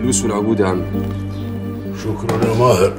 الفلوس والعقود يا عم شكرا يا ماهر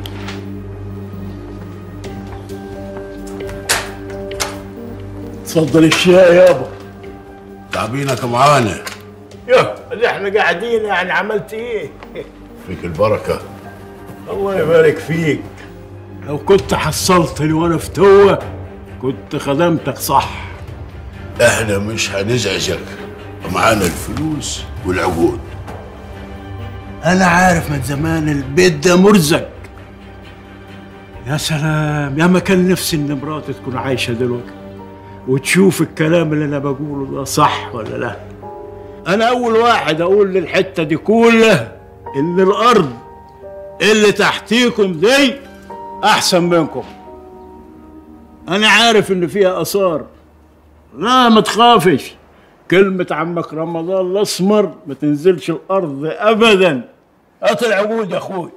تفضل الشاي يابا تعبينك معانا يا اللي احنا قاعدين يعني عملت ايه فيك البركة الله يبارك فيك لو كنت حصلتني وانا في توه كنت خدمتك صح احنا مش هنزعجك معانا الفلوس والعقود انا عارف من زمان البيت ده مرزق يا سلام يا ما كان نفسي ان مراتي تكون عايشه دلوقتي وتشوف الكلام اللي انا بقوله ده صح ولا لا انا اول واحد اقول للحته دي كلها ان الارض اللي تحتيكم دي احسن منكم انا عارف ان فيها اثار لا ما تخافش كلمة عمك رمضان الأسمر ما تنزلش الأرض أبدا هات العقود يا أخوي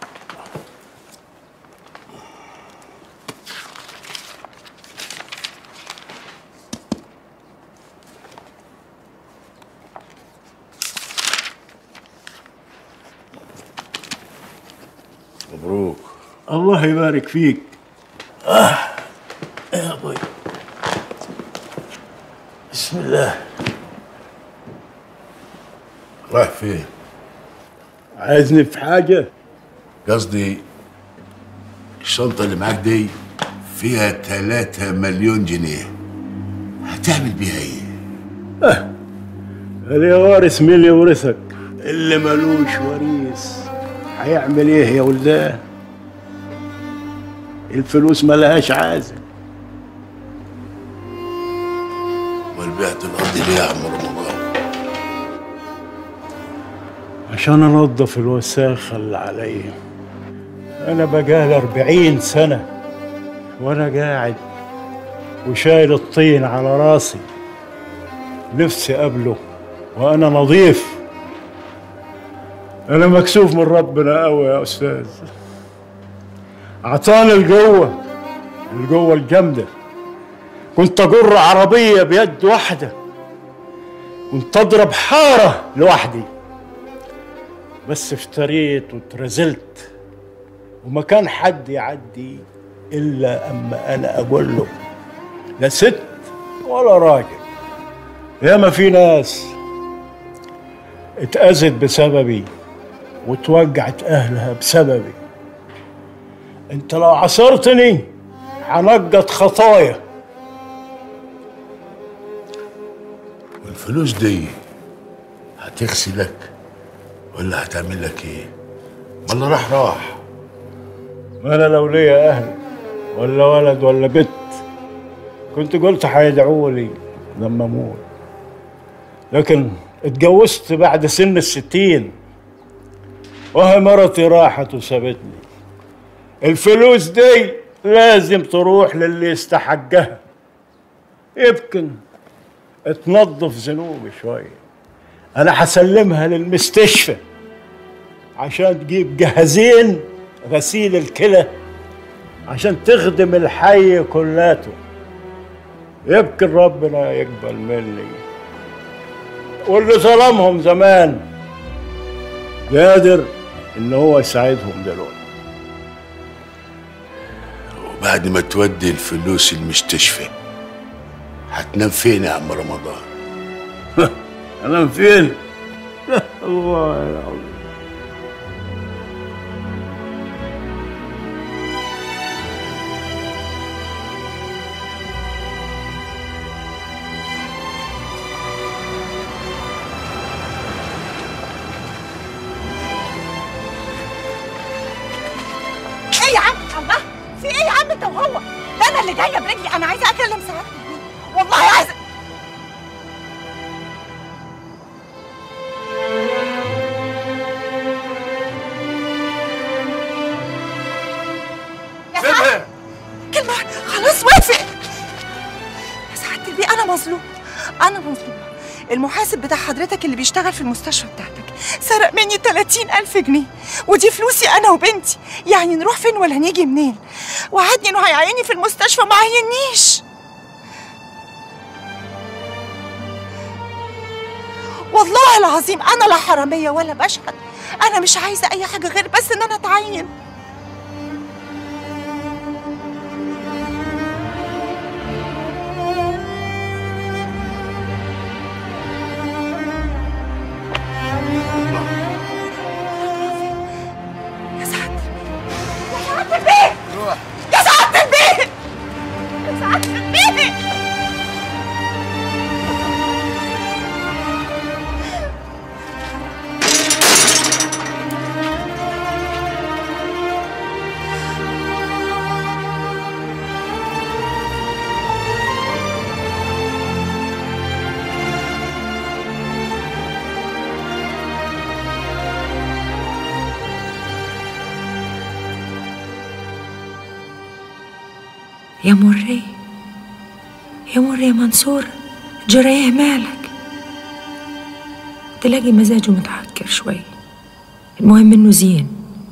مبروك الله يبارك فيك آه يا أبوي بسم الله رايح فين عايزني في حاجة قصدي الشنطة اللي معاك دي فيها 3 مليون جنيه هتعمل بيها ايه؟ اللي وارث مين يورثك اللي ملوش وريث هيعمل ايه يا ولدان الفلوس ملهاش عازل امال بعت الارض ليه يا عم رمضان؟ عشان انظف الوساخة اللي عليا انا بقالي أربعين سنة وانا قاعد وشايل الطين على راسي نفسي قبله وانا نظيف انا مكسوف من ربنا قوي يا استاذ اعطاني القوة القوة الجامدة كنت اجر عربية بيد واحدة كنت اضرب حارة لوحدي بس افتريت واترزلت وما كان حد يعدي الا اما انا اقول له لا ست ولا راجل ياما في ناس اتأذت بسببي وتوجعت اهلها بسببي انت لو عصرتني هنقط خطايا والفلوس دي هتغسلك ولا هتعمل لك ايه؟ ولا راح راح ما انا لو ليا اهل ولا ولد ولا بنت كنت قلت هيدعوا لي لما اموت لكن اتجوزت بعد سن الستين وهي مرتي راحت وسابتني الفلوس دي لازم تروح للي يستحقها يمكن تنظف ذنوبي شوية أنا هسلمها للمستشفى عشان تجيب جهازين غسيل الكلى عشان تخدم الحي كلاته يمكن ربنا يقبل مني واللي ظلمهم زمان قادر ان هو يساعدهم دلوقتي وبعد ما تودي الفلوس المستشفى هتنام فين يا عم رمضان؟ انا فين الله العظيم ايه يا عم الله في ايه يا عم انت وهو ده انا اللي جايه برجلي انا عايزه اكلم سعادتك والله عايزه يا سعادة كلمة خلاص وافق يا سعادة البيه أنا مظلوم أنا مظلومة المحاسب بتاع حضرتك اللي بيشتغل في المستشفى بتاعتك سرق مني 30 ألف جنيه ودي فلوسي أنا وبنتي يعني نروح فين ولا نيجي منين وعدني إنه هيعيني في المستشفى ما عينيش والله العظيم انا لا حراميه ولا بشهد انا مش عايزه اي حاجه غير بس ان انا اتعين يا سعادة يا سعادة البيت روح يا سعادة البيت يا سعادة البيت يا مري يا مري يا منصور جريه مالك تلاقي مزاجه متعكر شوي المهم انه زين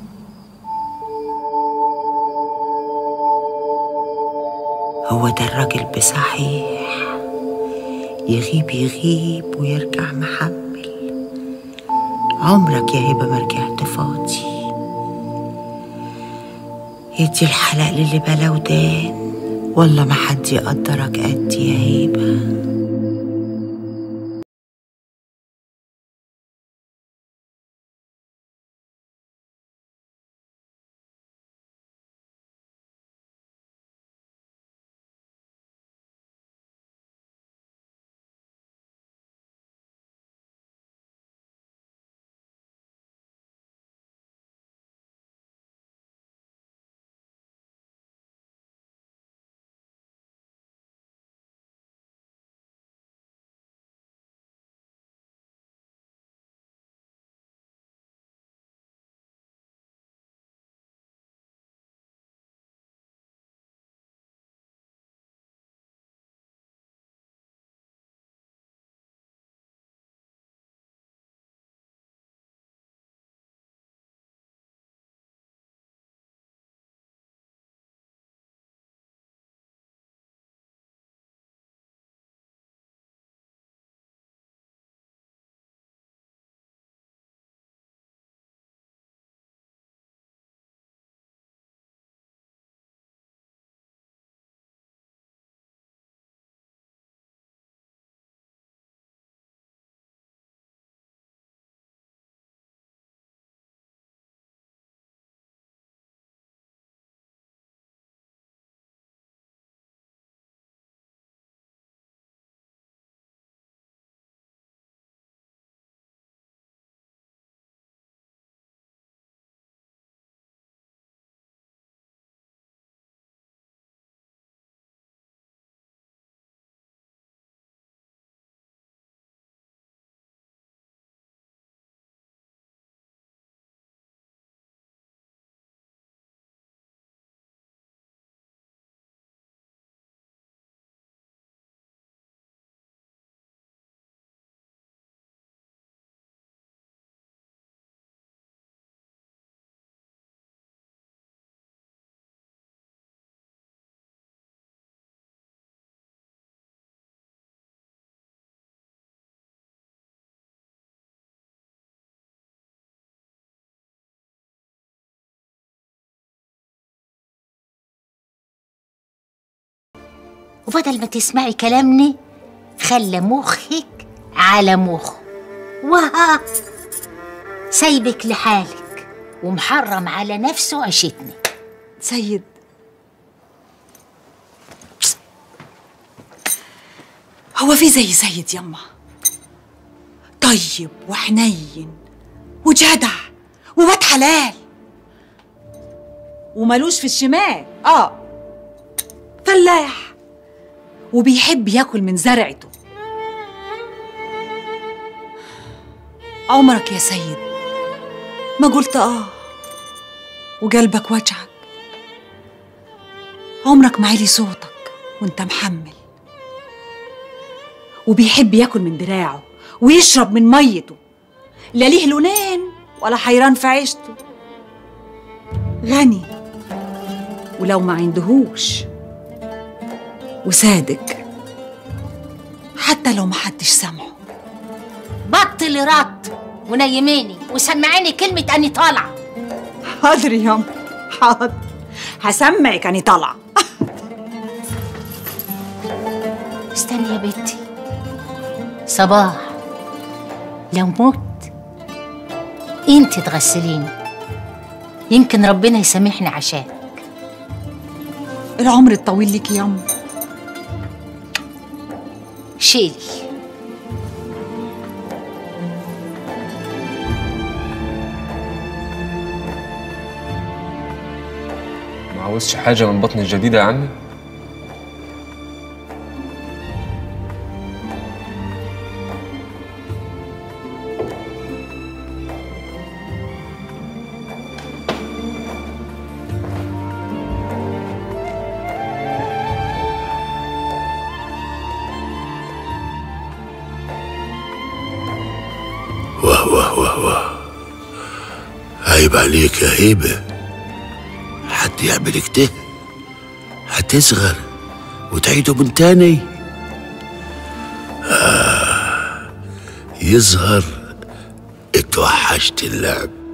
هو ده الراجل بصحيح يغيب يغيب ويرجع محمل عمرك يا هبة ما رجعت فاضي يدي الحلق للي بلا ودان والله ما حد يقدرك قد يا هيبة وبدل ما تسمعي كلامني خلى مخك على مخه وها سايبك لحالك ومحرم على نفسه عيشتني سيد هو في زي سيد يما طيب وحنين وجدع وواد حلال وملوش في الشمال اه فلاح وبيحب ياكل من زرعته عمرك يا سيد ما قلت اه وقلبك وجعك عمرك ما عالي صوتك وانت محمل وبيحب ياكل من دراعه ويشرب من ميته لا ليه لونين ولا حيران في عيشته غني ولو ما عندهوش وصادق حتى لو ما حدش سامعه بطل رط لي رط ونيميني وسمعيني كلمة أني طالعة حاضر ياما حاضر هسمعك اني طالعه استني يا بنتي صباح لو مت انت تغسليني يمكن ربنا يسامحني عشان العمر الطويل ليكي ياما شيلي ما عاوزش حاجة من بطن الجديدة يا عمي واه واه واه واه عيب عليك يا هيبة حد يعمل كده هتصغر وتعيده من تاني آه يظهر اتوحشت اللعب